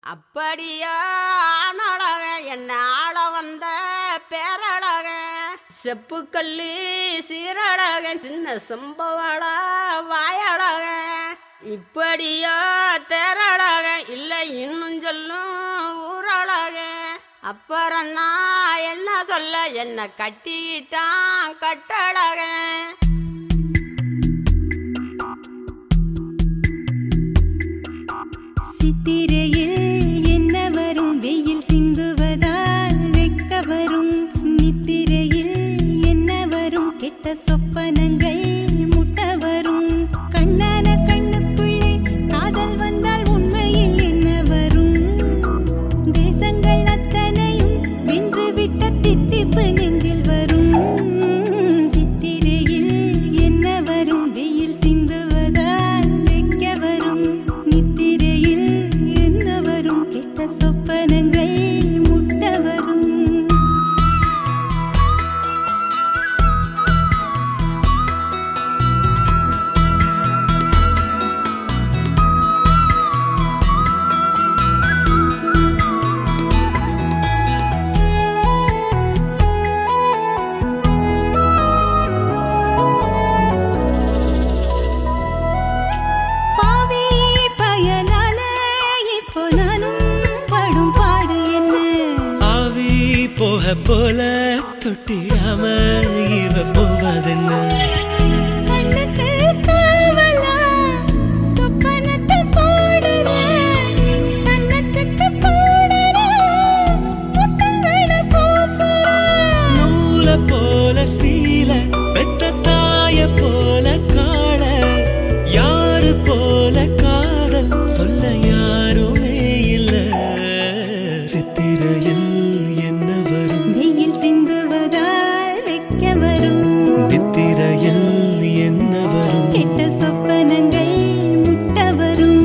அப்படியா ஆணழக என்ன ஆள வந்த பேரழக செப்புக்கல்லி சீரழக சின்ன சம்பவள வாயழக இப்படியா தேரழக இல்லை இன்னும் சொல்லும் ஊரழக அப்புறம் நான் என்ன சொல்ல என்ன கட்டிக்கிட்டான் கட்டழகன் சித்திரையில் என்ன வரும் வெயில் சிந்துவதால் வெக்க வரும் நித்திரையில் என்ன வரும் கெட்ட சொப்பனங்கள் முட்ட வரும் கண்ணான கண்ணுக்குள்ளே காதல் வந்தால் உண்மையில் என்ன வரும் தேசங்கள் அத்தனையும் வென்று விட்ட தித்திப்பு நெஞ்சில் வரும் சித்திரையில் என்ன வரும் வெயில் சிந்துவதால் வெக்க வரும் நித்திரையில் என்ன வரும் கெட்ட சொப்பனங்கள் முட்ட வரும் பாவி பயனால இப்போ நானும் படும் பாடு என்ன ஆவி போக போல தொட்டிடாம இவ போவதென்ன கண்ணுக்கு காவலா சொப்பனத்தை போடுற கண்ணத்துக்கு போடுற முத்தங்களை பூசுற நூல போல சீல பெத்த தாய போல காண யாரு போல காதல் சொல்ல யாருமே இல்ல சித்திரையில் என்ன வரும் வெயில் சிந்துவதால் வெக்க வரும் நித்திரையில் என்ன வரும் கெட்ட சொப்பனங்கள் முட்ட வரும்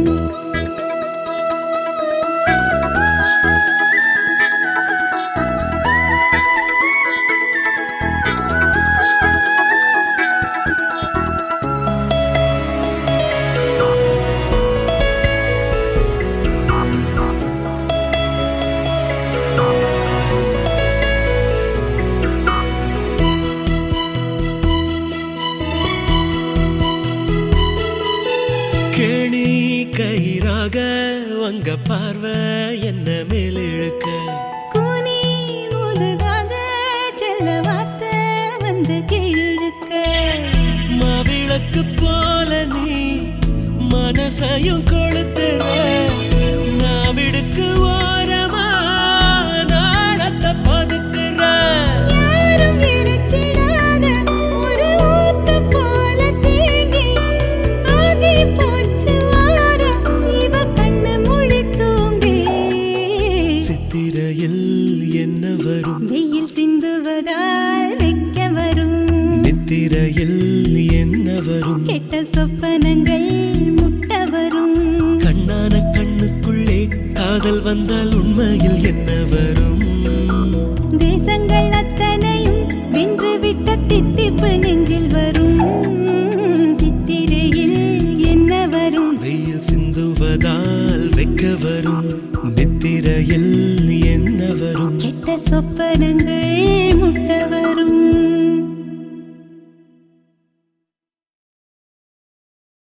கேணி கயிறாக உங்க பார்வை என்ன மேல் இழுக்க கூனி முதுகாத செல்ல வார்த்தை வந்து கீழிழுக்க மாவிளக்கு போல நீ மனசையும் கொளுத்துற நாவிடுக்கு ஓரமா நாடத்தை பதுக்குற யாரும் விரிச்சிடாத ஒரு ஊத்து போல தேங்கி ஆகி போச்சு வாரம் இவ கண்ணு முழி தூங்கி சித்திரையில் என்ன வரும் வெயில் சிந்துவதால் வெக்க வரும் நித்திரையில் என்ன வரும் கெட்ட சொப்பனங்கள் முட்ட வரும் கண்ணான கண்ணுக்குள்ளே காதல் வந்தால் உண்மையில் என்ன வரும் தேசங்கள் அத்தனையும் வென்று விட்ட தித்திப்பு நெஞ்சில் வரும் சித்திரையில் என்ன வரும் வெயில் சிந்துவதால் வெக்க வரும் நித்திரையில் என்ன வரும் கெட்ட சொப்பனங்கள் முட்ட வரும்